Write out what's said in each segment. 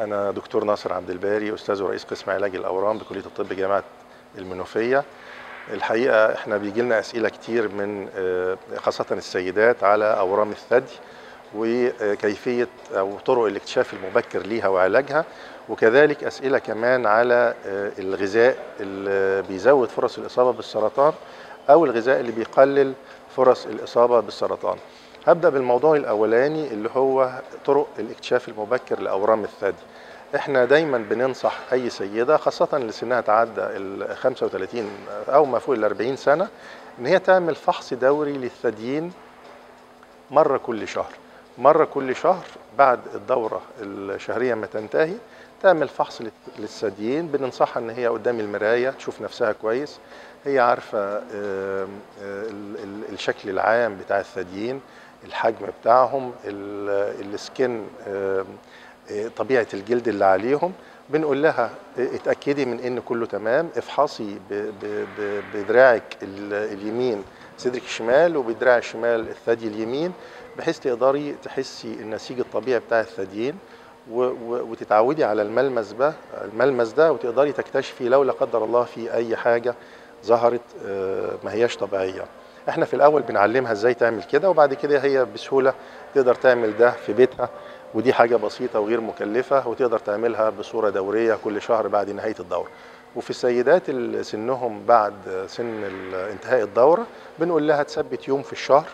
أنا دكتور ناصر عبد الباري أستاذ ورئيس قسم علاج الأورام بكلية الطب جامعة المنوفية الحقيقة احنا بيجي لنا أسئلة كتير من آه، خاصة السيدات على أورام الثدي وكيفية أو طرق الاكتشاف المبكر ليها وعلاجها وكذلك أسئلة كمان على آه، الغذاء اللي بيزود فرص الإصابة بالسرطان أو الغذاء اللي بيقلل فرص الإصابة بالسرطان هبدأ بالموضوع الأولاني اللي هو طرق الاكتشاف المبكر لأورام الثدي احنا دايما بننصح اي سيده خاصه اللي سنها تعدى ال 35 او ما فوق ال 40 سنه ان هي تعمل فحص دوري للثديين مره كل شهر مره كل شهر بعد الدوره الشهريه ما تنتهي تعمل فحص لل- للثديين بننصحها ان هي قدام المرايه تشوف نفسها كويس هي عارفه آم، آه، ال- ال- الشكل العام بتاع الثديين الحجم بتاعهم ال- السكن آم، آه، طبيعه الجلد اللي عليهم بنقول لها آه، اتاكدي من ان كله تمام افحصي ب- ب- ب- بدراعك ال- اليمين صدرك الشمال وبدراع الشمال الثدي اليمين بحيث تقدري تحسي النسيج الطبيعي بتاع الثديين و- و- وتتعودي على الملمس ده الملمس ده وتقدري تكتشفي لو لا قدر الله في اي حاجه ظهرت آه، ما هياش طبيعيه احنا في الاول بنعلمها ازاي تعمل كده وبعد كده هي بسهوله تقدر تعمل ده في بيتها ودي حاجه بسيطه وغير مكلفه وتقدر تعملها بصوره دوريه كل شهر بعد نهايه الدوره وفي السيدات اللي سنهم بعد سن ال- انتهاء الدوره بنقول لها تثبت يوم في الشهر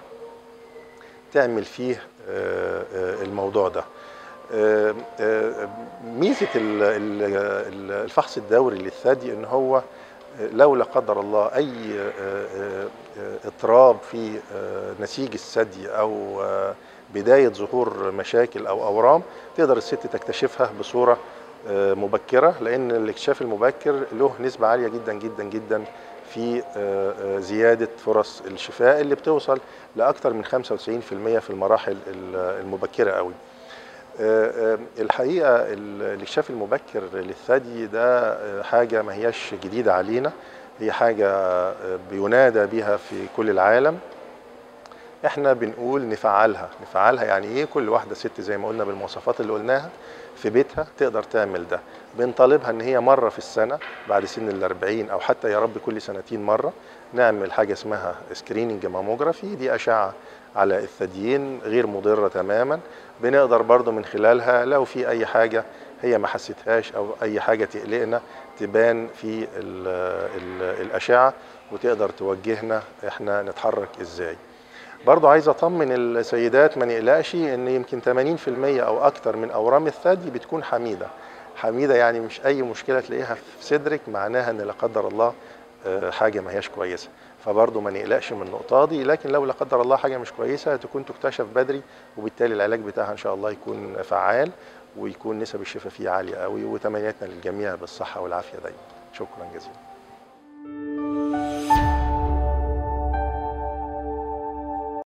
تعمل فيه آه، آه، الموضوع ده آه، آه، ميزه ال- ال- ال- الفحص الدوري للثدي ان هو آه، لو لا قدر الله اي آه، آه، آه، اضطراب في آه، نسيج الثدي او آه، بدايه ظهور مشاكل او اورام تقدر الست تكتشفها بصوره آه، مبكره لان الاكتشاف المبكر له نسبه عاليه جدا جدا جدا في آه، آه، زياده فرص الشفاء اللي بتوصل لاكثر من 95% في المراحل ال- المبكره قوي. آه، آه، الحقيقه ال- الاكتشاف المبكر للثدي ده آه، حاجه ما هياش جديده علينا هي حاجه آه، بينادى بها في كل العالم احنا بنقول نفعلها نفعلها يعني ايه كل واحده ست زي ما قلنا بالمواصفات اللي قلناها في بيتها تقدر تعمل ده بنطالبها ان هي مره في السنه بعد سن ال 40 او حتى يا رب كل سنتين مره نعمل حاجه اسمها سكريننج ماموجرافي دي اشعه على الثديين غير مضره تماما بنقدر برضو من خلالها لو في اي حاجه هي ما حسيتهاش او اي حاجه تقلقنا تبان في ال ال الاشعه وتقدر توجهنا احنا نتحرك ازاي برضو عايز اطمن السيدات ما نقلقش ان يمكن 80% او اكتر من اورام الثدي بتكون حميده حميده يعني مش اي مشكله تلاقيها في صدرك معناها ان لا قدر الله آه، حاجه ما هياش كويسه فبرضو ما نقلقش من النقطه دي لكن لو لا قدر الله حاجه مش كويسه تكون تكتشف بدري وبالتالي العلاج بتاعها ان شاء الله يكون فعال ويكون نسب الشفاء فيه عاليه قوي وتمنياتنا للجميع بالصحه والعافيه دايما شكرا جزيلا